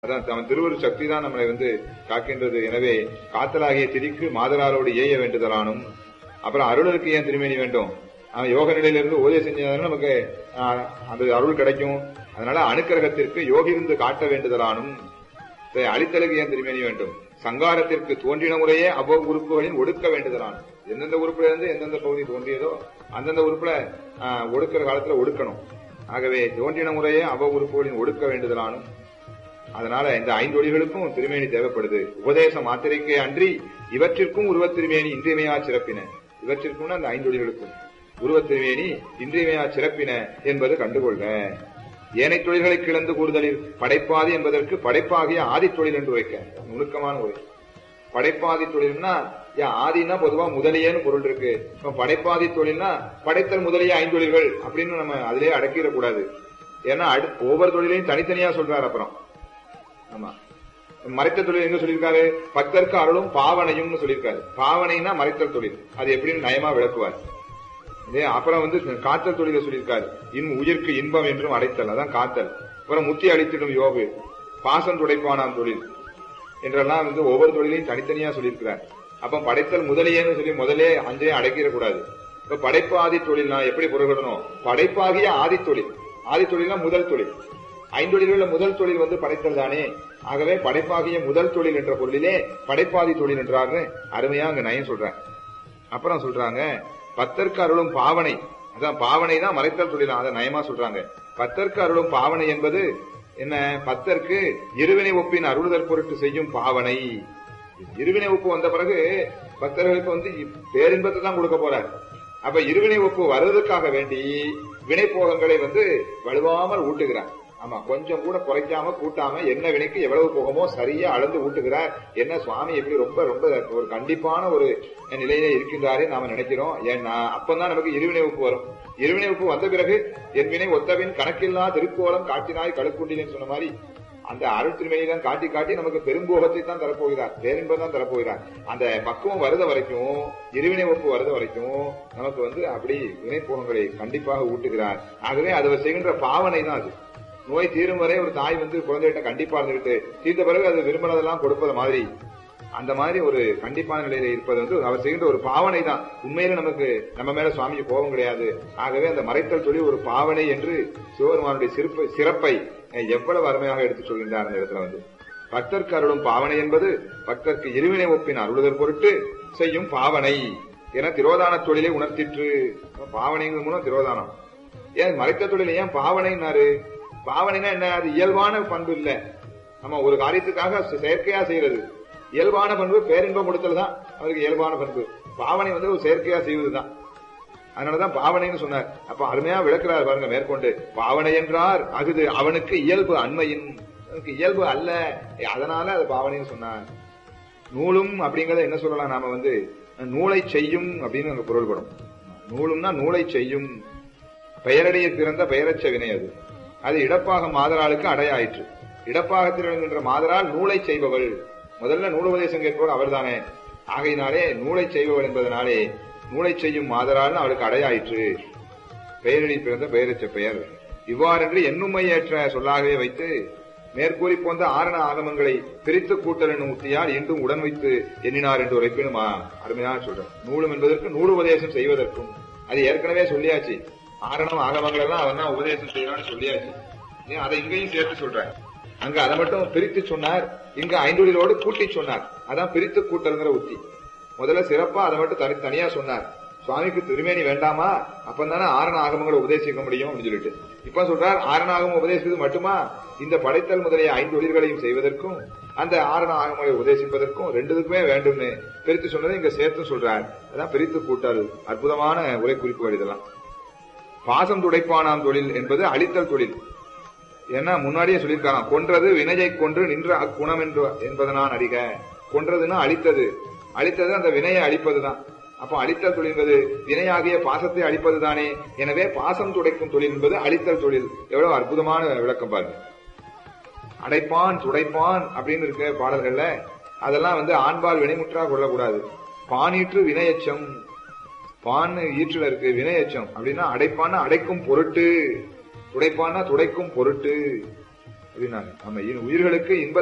அதான் அவன் திருவரு சக்தி தான் நம்மளை வந்து காக்கின்றது எனவே காத்தலாகிய திரிக்கு மாதராரோடு ஏய வேண்டுதலானும் அப்புறம் அருளருக்கு ஏன் திருமேனி வேண்டும் அவன் யோக நிலையிலிருந்து ஓதே செஞ்சதாலும் நமக்கு ஆஹ், அந்த அருள் கிடைக்கும் அதனால அணுக்கரகத்திற்கு யோகிருந்து காட்ட வேண்டுதலானும் சரி, அழித்தலுக்கு ஏன் திருமேனி வேண்டும் சங்காரத்திற்கு தோன்றின முறையே அவ்வளவு உறுப்புகளின் ஒடுக்க வேண்டுதலான் எந்தெந்த உறுப்புல இருந்து எந்தெந்த பகுதி தோன்றியதோ அந்தந்த உறுப்புல ஆஹ், ஒடுக்கிற காலத்துல ஒடுக்கணும் ஆகவே தோன்றின முறையே அவ்வளவு உறுப்புகளின் ஒடுக்க வேண்டுதலானும் அதனால இந்த ஐந்தொழிகளுக்கும் திருமேனி தேவைப்படுது உபதேச மாத்திரைக்கே அன்றி இவற்றிற்கும் உருவத் திருமேனி இன்றியமையா சிறப்பின இவற்றிற்கும் அந்த ஐந்தொழிகளுக்கும் உருவத் திருமேனி இன்றியமையா சிறப்பின என்பது கண்டுகொள்க ஏனைய தொழில்களை கிளந்து கூறுதலில் படைப்பாதி என்பதற்கு படைப்பாகிய ஆதித் தொழில் என்று உரைக்க நுணுக்கமான உரை படைப்பாதி தொழில்னா ஏன் ஆதினா பொதுவா முதலியேன்னு பொருள் இருக்கு இப்ப படைப்பாதி தொழில்னா படைத்தல் முதலிய ஐந்தொழில்கள் அப்படின்னு நம்ம அதிலேயே அடக்கிடக்கூடாது ஏன்னா அடு- ஒவ்வொரு தொழிலையும் தனித்தனியா சொல்றாரு அப்புறம் ஆமா மறைத்த தொழில் எங்க சொல்லியிருக்காரு பக்தருக்கு அருளும் பாவனையும்னு சொல்லியிருக்காரு பாவனைனா மறைத்தல் தொழில் அது எப்படின்னு நயமா விளக்குவார் இதே அப்புறம் வந்து காத்தல் தொழிலை சொல்லியிருக்காரு இன் உயிர்க்கு இன்பம் என்றும் அடைத்தல் அதான் காத்தல் அப்புறம் முத்தி அளித்திடும் யோகு பாசம் துடைப்பானாம் தொழில் என்றெல்லாம் வந்து ஒவ்வொரு தொழிலையும் தனித்தனியா சொல்லியிருக்கிறார் அப்ப படைத்தல் முதலியேன்னு சொல்லி முதலே அஞ்சையும் அடைக்கிடக்கூடாது இப்ப படைப்பு ஆதி தொழில்னா எப்படி பொருள்படணும் படைப்பாகிய ஆதி தொழில் ஆதி தொழில்னா முதல் தொழில் ஐந்தொழில்கள்ல முதல் தொழில் வந்து படைத்தல் தானே ஆகவே படைப்பாகிய முதல் தொழில் என்ற பொருளிலே படைப்பாதி தொழில் என்றாங்க அருமையா அங்க நயம் சொல்றேன் அப்புறம் சொல்றாங்க பத்தற்கு அருளும் பாவனை அதான் பாவனை தான் மறைத்தல் தொழில் அதை நயமா சொல்றாங்க பத்தற்கு அருளும் பாவனை என்பது என்ன பத்தற்கு இருவினை ஒப்பின் அருளுதல் பொருட்டு செய்யும் பாவனை இருவினை ஒப்பு வந்த பிறகு பக்தர்களுக்கு வந்து பேரின்பத்தை தான் கொடுக்க போறார் அப்ப இருவினை ஒப்பு வருவதற்காக வேண்டி வினை போகங்களை வந்து வலுவாமல் ஊட்டுகிறார் ஆமா கொஞ்சம் கூட குறைக்காம கூட்டாம என்ன வினைக்கு எவ்வளவு போகமோ சரியா அளந்து ஊட்டுகிறார் என்ன சுவாமி எப்படி ரொம்ப ரொம்ப ஒரு கண்டிப்பான ஒரு நிலையில இருக்கின்றாரே நாம நினைக்கிறோம் ஏன்னா அப்பதான் நமக்கு இருவினை ஒப்பு வரும் இருவினை ஒப்பு வந்த பிறகு என் வினை ஒத்தவின் கணக்கில்லா திருக்கோலம் காட்டினாய் கழுக்குண்டின்னு சொன்ன மாதிரி அந்த அருள் திருமையை தான் காட்டி காட்டி நமக்கு பெரும்போகத்தை தான் தரப்போகிறார் பேரின்பம் தான் தரப்போகிறார் அந்த பக்குவம் வருத வரைக்கும் இருவினை ஒப்பு வருத வரைக்கும் நமக்கு வந்து அப்படி வினைப்போகங்களை கண்டிப்பாக ஊட்டுகிறார் ஆகவே அது அவர் செய்கின்ற பாவனை தான் அது நோய் தீரும் வரை ஒரு தாய் வந்து குழந்தைகிட்ட கண்டிப்பா இருந்துகிட்டு தீர்ந்த பிறகு அது விரும்பினதெல்லாம் கொடுப்பது மாதிரி அந்த மாதிரி ஒரு கண்டிப்பான நிலையில இருப்பது வந்து அவர் செய்கின்ற ஒரு பாவனை தான் உண்மையில நமக்கு நம்ம மேல சுவாமிக்கு கோபம் கிடையாது ஆகவே அந்த மறைத்தல் சொல்லி ஒரு பாவனை என்று சிவபெருமானுடைய சிறப்பை சிறப்பை எவ்வளவு அருமையாக எடுத்து சொல்கின்றார் அந்த இடத்துல வந்து பக்தர்க்கு அருளும் பாவனை என்பது பக்தர்க்கு இருவினை ஒப்பின் அருளுதல் பொருட்டு செய்யும் பாவனை என திரோதான தொழிலை உணர்த்திற்று பாவனைங்கிறது மூலம் திரோதானம் ஏன் மறைத்த தொழில் ஏன் பாவனைன்னாரு பாவனைனா என்ன அது இயல்பான பண்பு இல்ல நம்ம ஒரு காரியத்துக்காக செயற்கையா செய்யறது இயல்பான பண்பு பேரின்பம் கொடுத்தல் தான் அவருக்கு இயல்பான பண்பு பாவனை வந்து ஒரு செயற்கையா செய்வதுதான் அதனாலதான் பாவனைன்னு சொன்னார் அப்ப அருமையா விளக்குறாரு பாருங்க மேற்கொண்டு பாவனை என்றார் அகுது அவனுக்கு இயல்பு அண்மையின் அவனுக்கு இயல்பு அல்ல அதனால அது பாவனைன்னு சொன்னார் நூலும் அப்படிங்கறத என்ன சொல்லலாம் நாம வந்து நூலை செய்யும் அப்படின்னு அங்க பொருள்படும் நூலும்னா நூலை செய்யும் பெயரடைய பிறந்த பெயரச்ச வினை அது அது இடப்பாக மாதராளுக்கு அடையாயிற்று இடப்பாகத்தில் விளங்குகின்ற மாதரால் நூலை செய்பவள் முதல்ல நூலுபதேசம் கேட்பவர் அவர்தானே ஆகையினாலே நூலை செய்பவள் என்பதனாலே நூலை செய்யும் மாதரால் அவளுக்கு அடையாயிற்று பெயரடி பிறந்த பெயரச்ச பெயர் இவ்வாறென்று எண்ணுமை ஏற்ற சொல்லாகவே வைத்து மேற்கூறி போன்ற ஆரண ஆகமங்களை பிரித்து கூட்டல் என்னும் உத்தியால் இன்றும் உடன் வைத்து எண்ணினார் என்று உரைப்பினுமா அருமையாக சொல்றேன் நூலும் என்பதற்கு நூல் உபதேசம் செய்வதற்கும் அது ஏற்கனவே சொல்லியாச்சு ஆரணம் ஆகமங்கள் எல்லாம் அவன் தான் உபதேசம் செய்யறான்னு சொல்லியாச்சு ஏன் அதை இங்கேயும் சேர்த்து சொல்றேன் அங்க அதை மட்டும் பிரித்து சொன்னார் இங்க ஐந்தொழிலோடு கூட்டி சொன்னார் அதான் பிரித்து கூட்டல்ங்கிற உத்தி முதல்ல சிறப்பா அதை மட்டும் தனி தனியா சொன்னார் சுவாமிக்கு திருமேனி வேண்டாமா அப்பந்தானே ஆரண ஆகமங்களை உபதேசிக்க முடியும் அப்படின்னு சொல்லிட்டு இப்ப சொல்றார் ஆரண ஆகமம் உபதேசிப்பது மட்டுமா இந்த படைத்தல் முதலிய ஐந்து தொழில்களையும் செய்வதற்கும் அந்த ஆரண ஆகமங்களை உபதேசிப்பதற்கும் ரெண்டுத்துக்குமே வேண்டும்னு பிரித்து சொன்னதை இங்க சேர்த்து சொல்றார் அதான் பிரித்து கூட்டல் அற்புதமான உரை குறிப்புகள் இதெல்லாம் பாசம் துடைப்பானாம் தொழில் என்பது அழித்தல் தொழில் ஏன்னா முன்னாடியே சொல்லியிருக்காராம் கொன்றது வினையை கொன்று நின்ற அக்குணம் என்று என்பதனான் அறிக கொன்றதுன்னா அழித்தது அழித்தது அந்த வினையை அழிப்பதுதான் அப்போ அழித்தல் தொழில் என்பது வினையாகிய பாசத்தை அழிப்பது தானே எனவே பாசம் துடைக்கும் தொழில் என்பது அழித்தல் தொழில் எவ்வளவு அற்புதமான விளக்கம் பாருங்க அடைப்பான் துடைப்பான் அப்படின்னு இருக்க பாடல்கள்ல அதெல்லாம் வந்து ஆண்பால் வினைமுற்றா கொள்ளக்கூடாது பானீற்று வினையச்சம் பான் ஈற்றுல இருக்கு வினையச்சம் அப்படின்னா அடைப்பான அடைக்கும் பொருட்டு துடைப்பானா துடைக்கும் பொருட்டு அப்படின்னாங்க நம்ம இ- உயிர்களுக்கு இன்ப